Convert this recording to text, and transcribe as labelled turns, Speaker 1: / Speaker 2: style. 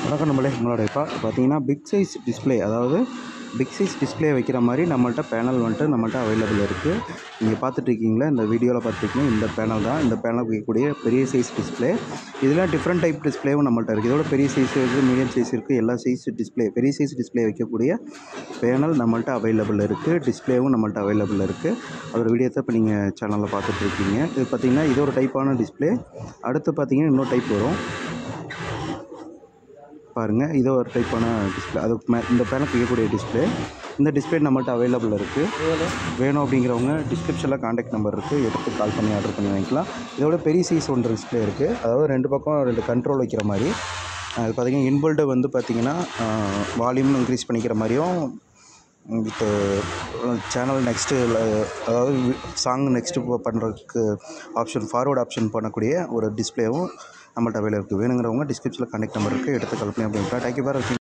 Speaker 1: வணக்கம் நம்மளே நம்மளோட இப்போ பார்த்தீங்கன்னா பிக் சைஸ் டிஸ்ப்ளே அதாவது பிக் சைஸ் டிஸ்ப்ளே வைக்கிற மாதிரி நம்மள்ட்ட பேனல் வந்துட்டு நம்மள்ட்ட அவைலபிள் இருக்குது நீங்கள் பார்த்துட்ருக்கீங்களா இந்த வீடியோவில் பார்த்துருக்கீங்க இந்த பேனல் தான் இந்த பேனல் வைக்கக்கூடிய பெரிய சைஸ் டிஸ்ப்ளே இதில் டிஃப்ரெண்ட் டைப் டிஸ்ப்ளேவும் நம்மள்ட்ட இருக்குது இதோட பெரிய சைஸ் இருக்குது மீடியம் சைஸ் இருக்குது எல்லா சைஸ் டிஸ்ப்ளே பெரிய சைஸ் டிஸ்ப்ளே வைக்கக்கூடிய பேனல் நம்மள்ட்ட அவைலபிள் இருக்குது டிஸ்ப்ளேவும் நம்மள்ட்ட அவைலபிள் இருக்குது அதோட வீடியோ தான் இப்போ நீங்கள் சேனலில் பார்த்துட்ருக்கீங்க இது பார்த்தீங்கன்னா இது ஒரு டைப்பான டிஸ்ப்ளே அடுத்து பார்த்தீங்கன்னா இன்னொரு டைப் வரும் பாருங்கள் இது ஒரு டைப்பான டிஸ்பிளே அது மே இந்த பேனல் வைக்கக்கூடிய டிஸ்பிளே இந்த டிஸ்பிளே நம்மள்ட்ட அவைலபிள் இருக்குது வேணும் அப்படிங்கிறவங்க டிஸ்கிரிப்ஷனில் காண்டாக்ட் நம்பர் இருக்குது எடுத்து கால் பண்ணி ஆர்டர் பண்ணி வாங்கிக்கலாம் இதோட பெரிய சைஸ் ஒன்று டிஸ்பிளே இருக்குது அதாவது ரெண்டு பக்கம் ரெண்டு கண்ட்ரோல் வைக்கிற மாதிரி அது பார்த்தீங்கன்னா இன்பில்டு வந்து பார்த்தீங்கன்னா வால்யூம் இன்க்ரீஸ் பண்ணிக்கிற மாதிரியும் வித் சேனல் நெக்ஸ்ட்டு அதாவது சாங் நெக்ஸ்ட்டு பண்ணுறதுக்கு ஆப்ஷன் ஃபார்வர்ட் ஆப்ஷன் பண்ணக்கூடிய ஒரு டிஸ்பிளேவும் நம்மள்ட்ட அவைலபிள் இருக்குது வேணுங்கிறவங்க டிஸ்கிரிப்ஷனில் கான்டாக்ட் நம்பர் இருக்குது எடுத்து கால் பண்ணி அப்படின்ட்டு தேங்க்யூ பார்